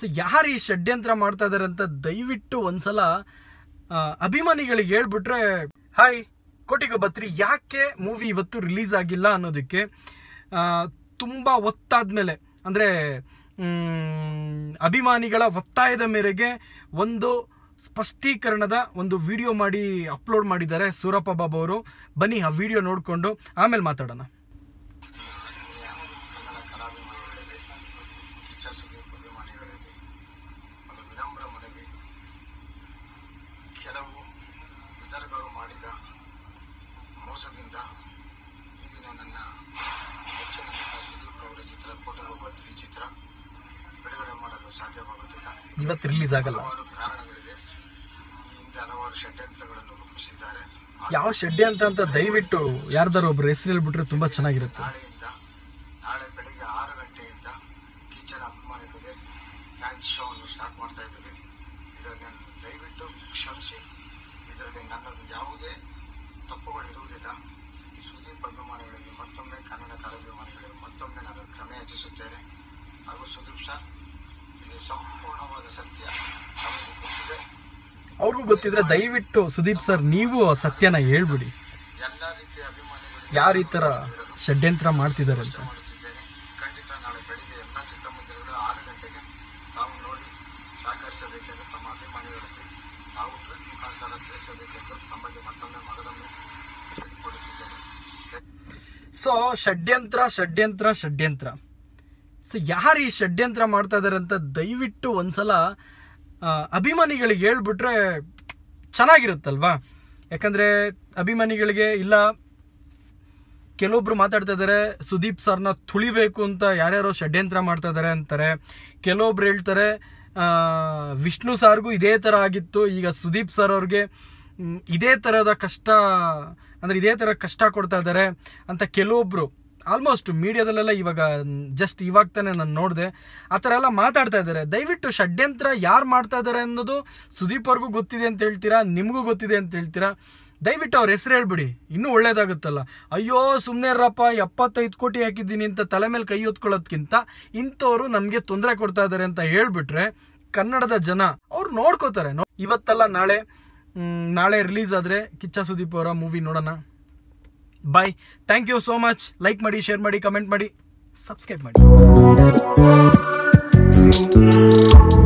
so ಯಾರು ಈ ಷಡ್ಯಂತ್ರ ಮಾಡ್ತಾ ಇದಾರೆ ಅಂತ ದಯವಿಟ್ಟು ಒಂದ್ಸಲ ಆ, ಅಭಿಮಾನಿಗಳಿಗೆ ಹೇಳ್ಬಿಟ್ರೆ ಹಾಯ್ ಕೋಟಿಗೆ ಬತ್ರಿ ಯಾಕೆ ಮೂವಿ ಇವತ್ತು ರಿಲೀಸ್ ಆಗಿಲ್ಲ ಅನ್ನೋದಕ್ಕೆ ಆ, ತುಂಬ ಒತ್ತಾದ್ಮೇಲೆ ಅಂದರೆ ಅಭಿಮಾನಿಗಳ ಒತ್ತಾಯದ ಮೇರೆಗೆ ಒಂದು ಸ್ಪಷ್ಟೀಕರಣದ ಒಂದು ವಿಡಿಯೋ ಮಾಡಿ ಅಪ್ಲೋಡ್ ಮಾಡಿದ್ದಾರೆ ಸೂರಪ್ಪ ಬಾಬು ಅವರು ಬನ್ನಿ ಆ ವಿಡಿಯೋ ನೋಡಿಕೊಂಡು ಆಮೇಲೆ ಮಾತಾಡೋಣ ಕನ್ನಡ ಕಲಾಭಿಮಾನಿಗಳಿಗೆ ಕಿಚ್ಚ ಸುದೀಪ್ ಅಭಿಮಾನಿಗಳಿಗೆ ಒಂದು ವಿನಮ್ರ ಮನವಿ ಕೆಲವು ಇತರಗಳು ಮಾಡಿದ ಮೋಸದಿಂದ ಈಗಿನ ನನ್ನ ನೆಚ್ಚಿನ ನಟ ಸುದೀಪ್ ಅವರ ಚಿತ್ರ ಕೋಟೆಗೆ ಬದ್ರಿ ಚಿತ್ರ ಬಿಡುಗಡೆ ಮಾಡಲು ಸಾಧ್ಯವಾಗುತ್ತಿಲ್ಲ ಇವತ್ತು ರಿಲೀಸ್ ಆಗಲ್ಲ ಹಲವಾರು ಕಾರಣಗಳಿದೆ ಈ ಹಿಂದೆ ಹಲವಾರು ಷಡ್ಯಂತ್ರಗಳನ್ನು ರೂಪಿಸಿದ್ದಾರೆ ಯಾವ ಷಡ್ಯ ಅಂತ ಅಂತ ದಯವಿಟ್ಟು ಯಾರ್ದಾರು ಒಬ್ರು ಹೆಸರು ಹೇಳ್ಬಿಟ್ರೆ ತುಂಬಾ ಚೆನ್ನಾಗಿರುತ್ತೆ ನಾಳೆಯಿಂದ ನಾಳೆ ಬೆಳಿಗ್ಗೆ ಆರು ಗಂಟೆಯಿಂದ ಕಿಚನ್ ಅಭಿಮಾನಿಗಳಿಗೆ ಡ್ಯಾನ್ಸ್ ಶೋ ಅನ್ನು ಸ್ಟಾರ್ಟ್ ಮಾಡ್ತಾ ಇದ್ದೀವಿ ಇದರಲ್ಲಿ ನನ್ನ ದಯವಿಟ್ಟು ಕ್ಷಮಿಸಿ ಇದರಲ್ಲಿ ನನ್ನದು ಯಾವುದೇ ತಪ್ಪುಗಳಿರುವುದಿಲ್ಲ ಸುದೀಪ್ ಅಭಿಮಾನಿಗಳಿಗೆ ಮತ್ತೊಮ್ಮೆ ಕನ್ನಡ ಕಲಾಭಿಮಾನಿಗಳಿಗೆ ಮತ್ತೊಮ್ಮೆ ನಾನು ಕ್ಷಮೆ ಯಾಚಿಸುತ್ತೇನೆ ಹಾಗೂ ಸುದೀಪ್ ಸರ್ ಇದು ಸಂಪೂರ್ಣವಾದ ಸತ್ಯ ನಮಗೆ ಗೊತ್ತಿದೆ ಅವ್ರಿಗೂ ಗೊತ್ತಿದ್ರೆ ದಯವಿಟ್ಟು ಸುದೀಪ್ ಸರ್ ನೀವು ಆ ಸತ್ಯನ ಹೇಳ್ಬಿಡಿ ಎಲ್ಲ ರೀತಿಯ ಅಭಿಮಾನಿಗಳಿಗೆ ಯಾರು ಈ ತರ ಷಡ್ಯಂತ್ರ ಮಾಡ್ತಿದ್ದಾರೆ ಅಂತ ಮಾಡುತ್ತಿದ್ದೇನೆ ಖಂಡಿತ ನಾಳೆ ಬೆಳಿಗ್ಗೆ ಎಲ್ಲ ಚಿತ್ರಮಂದಿರಗಳು ಆರು ಗಂಟೆಗೆ ತಾವು ನೋಡಿ ಸಹಕರಿಸಬೇಕೆಂದು ತಮ್ಮ ಅಭಿಮಾನಿಗಳಲ್ಲಿ ತಾವು ಟ್ವೀಟ್ ಮುಖಾಂತರ ತಿಳಿಸಬೇಕೆಂದು ತಮ್ಮಲ್ಲಿ ಮತ್ತೊಮ್ಮೆ ಮಗದೊಮ್ಮೆ ಕೇಳಿಕೊಳ್ಳುತ್ತಿದ್ದೇನೆ ಸೊ ಷಡ್ಯಂತ್ರ ಷಡ್ಯಂತ್ರ ಷಡ್ಯಂತ್ರ ಸೊ ಯಾರು ಈ ಷಡ್ಯಂತ್ರ ಮಾಡ್ತಾ ಇದಾರೆ ಅಂತ ದಯವಿಟ್ಟು ಒಂದ್ಸಲ ಆ, ಅಭಿಮಾನಿಗಳಿಗೆ ಹೇಳ್ಬಿಟ್ರೆ ಚೆನ್ನಾಗಿರುತ್ತಲ್ವಾ ಯಾಕಂದ್ರೆ ಅಭಿಮಾನಿಗಳಿಗೆ ಇಲ್ಲ ಕೆಲವೊಬ್ರು ಮಾತಾಡ್ತಾ ಇದ್ದಾರೆ ಸುದೀಪ್ ಸರ್ನ ತುಳಿಬೇಕು ಅಂತ ಯಾರ್ಯಾರೋ ಷಡ್ಯಂತ್ರ ಮಾಡ್ತಾ ಇದ್ದಾರೆ ಅಂತಾರೆ ಕೆಲವೊಬ್ರು ಹೇಳ್ತಾರೆ ಆ, ವಿಷ್ಣು ಸಾರ್ಗೂ ಇದೇ ಥರ ಆಗಿತ್ತು ಈಗ ಸುದೀಪ್ ಸರ್ ಅವ್ರಿಗೆ ಮ್, ಇದೇ ಥರದ ಕಷ್ಟ ಅಂದರೆ ಇದೇ ಥರ ಕಷ್ಟ ಕೊಡ್ತಾ ಇದ್ದಾರೆ ಅಂತ ಕೆಲವೊಬ್ರು ಆಲ್ಮೋಸ್ಟ್ ಮೀಡಿಯಾದಲ್ಲೆಲ್ಲ ಇವಾಗ ಜಸ್ಟ್ ಇವಾಗ ತಾನೇ ನಾನು ನೋಡಿದೆ ಆ ಥರ ಎಲ್ಲ ಮಾತಾಡ್ತಾ ಇದ್ದಾರೆ ದಯವಿಟ್ಟು ಷಡ್ಯಂತ್ರ ಯಾರು ಮಾಡ್ತಾ ಇದ್ದಾರೆ ಅನ್ನೋದು ಸುದೀಪ್ ಅವ್ರಿಗೂ ಗೊತ್ತಿದೆ ಅಂತ ಹೇಳ್ತೀರಾ ನಿಮಗೂ ಗೊತ್ತಿದೆ ಅಂತ ಹೇಳ್ತೀರಾ ದಯವಿಟ್ಟು ಅವ್ರ ಹೆಸರು ಹೇಳ್ಬಿಡಿ ಇನ್ನೂ ಒಳ್ಳೇದಾಗುತ್ತಲ್ಲ ಅಯ್ಯೋ ಸುಮ್ಮನೆ ರಪ್ಪ ಎಪ್ಪತ್ತೈದು ಕೋಟಿ ಹಾಕಿದ್ದೀನಿ ಅಂತ ತಲೆ ಮೇಲೆ ಕೈ ಹೊತ್ಕೊಳ್ಳೋದ್ಕಿಂತ ಇಂಥವ್ರು ನಮಗೆ ತೊಂದರೆ ಕೊಡ್ತಾ ಇದ್ದಾರೆ ಅಂತ ಹೇಳ್ಬಿಟ್ರೆ ಕನ್ನಡದ ಜನ ಅವ್ರು ನೋಡ್ಕೋತಾರೆ ನೋ ಇವತ್ತಲ್ಲ ನಾಳೆ ಮ್, ನಾಳೆ ರಿಲೀಸ್ ಆದರೆ ಕಿಚ್ಚ ಸುದೀಪ್ ಅವರ ಮೂವಿ ನೋಡೋಣ bye thank you so much like ಮಾಡಿ ಶೇರ್ ಮಾಡಿ ಕಮೆಂಟ್ ಮಾಡಿ ಸಬ್ಸ್ಕ್ರೈಬ್ ಮಾಡಿ